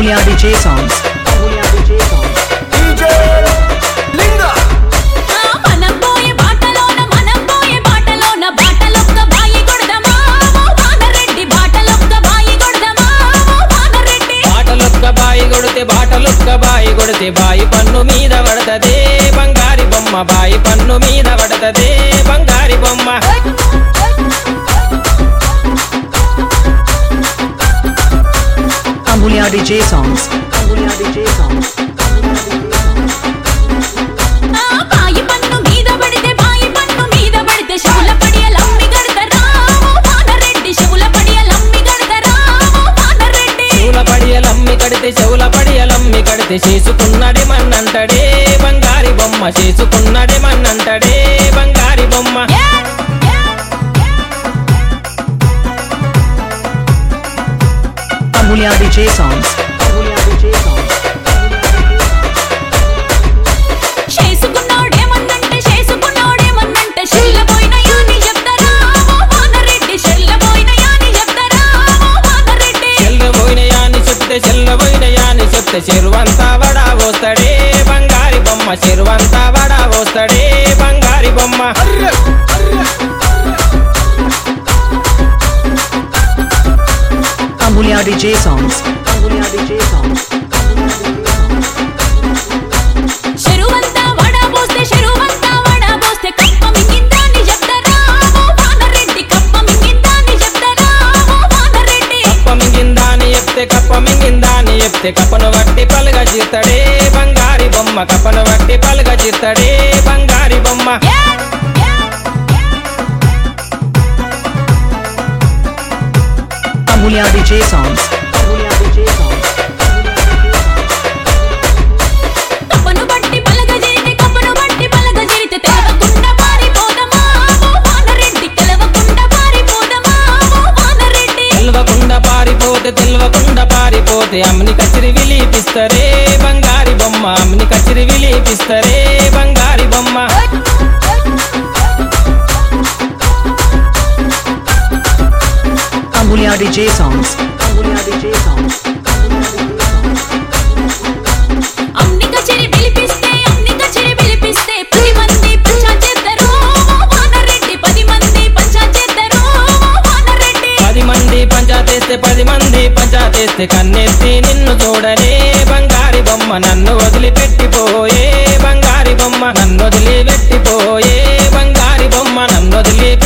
Amulya DJ songs. Amulya DJ songs. DJ లింగా మనం పోయే బాటలోన మనం పోయే బాటలోన బాటలొక్క బాయి కొడదమా ఓ వానరెడ్డి బాటలొక్క బాయి కొడదమా ఓ వానరెడ్డి బాటలొక్క బాయి కొడితే బాటలొక్క బాయి కొడితే బాయి పన్ను మీద పడతదే బంగారి బొమ్మ బాయి పన్ను మీద పడతదే బంగారి బొమ్మ Amulya DJ songs. Amulya DJ songs. ఆ బాయి పన్ను మీద పడితే బాయి పన్ను మీద పడితే శవుల పడియలమ్మి గడతరా ఓ వానరెడ్డి శవుల పడియలమ్మి గడతరా ఓ వానరెడ్డి చెవుల పడియలమ్మి కడితే చెవుల పడియలమ్మి కడితే చేసుకున్నడే మన్నంటడే బంగారి బొమ్మ చేసుకున్నడే మన్నంటడే బంగారి బొమ్మ Amulya DJ songs. Amulya DJ songs. చేసుకున్నాడేమన్నంటే చేసుకున్నాడేమన్నంటే షెల్ల పోయినయా అని చెప్తారా ఓ వానరెడ్డి షెల్ల పోయినయా అని చెప్తారా ఓ వానరెడ్డి చెల్లబోయినయా అని చెప్తే చెల్లబోయినయా అని చెప్తే చెరువంతా వడా పోస్తాడే బంగారి బొమ్మ చెరువంతా వడా పోస్తాడే బంగారి బొమ్మ అర్రె అర్రె Amulya DJ songs. Amulya DJ songs. చెరువంతా vada పోస్తే చెరువంతా వడా పోస్తే కప్ప మింగిందా అని చెప్తారా ఓ వానరెడ్డి కప్ప మింగిందా అని చెప్తారా ఓ వానరెడ్డి కప్ప మింగిందా అని చెప్తే కప్ప మింగిందా అని చెప్తే కప్పను వట్టి పలుగా జీతడే బంగారి బొమ్మ కప్పను వట్టి పలుగా జీతడే బంగారి బొమ్మ Amulya DJ songs. Amulya DJ songs. కప్పను బట్టి పలగ జీరితే కప్పను బట్టి పలగ జీరితే తెలవకుండా పారిపోదమా ఓ వానరెడ్డి తెలవకుండా పారిపోదమా ఓ వానరెడ్డి తెల్వకుండా పారిపోతే తెల్వకుండా పారిపోతే అమ్మని కచిరి విలీపిస్తరే బంగారి బొమ్మ అమ్మని కచిరి విలీపిస్తరే బంగారి బొమ్మ Amulya DJ songs. Amulya DJ songs. అన్ని కచేరి పిలిపిస్తే అన్ని కచేరి పిలిపిస్తే పది మంది పంచా చేద్దరు ఓ వానరెడ్డి పది మంది పంచా చేద్దరు ఓ వానరెడ్డి పది మంది పంచాతేస్తే పది మంది పంచాతేస్తే కన్నెత్తి నిన్ను చూడనే బంగారి బొమ్మ నన్ను వదిలిపెట్టిపోయే బంగారి బొమ్మ నన్ను వదిలిపెట్టిపోయే బంగారి బొమ్మ నన్ను వదిలిపెట్టి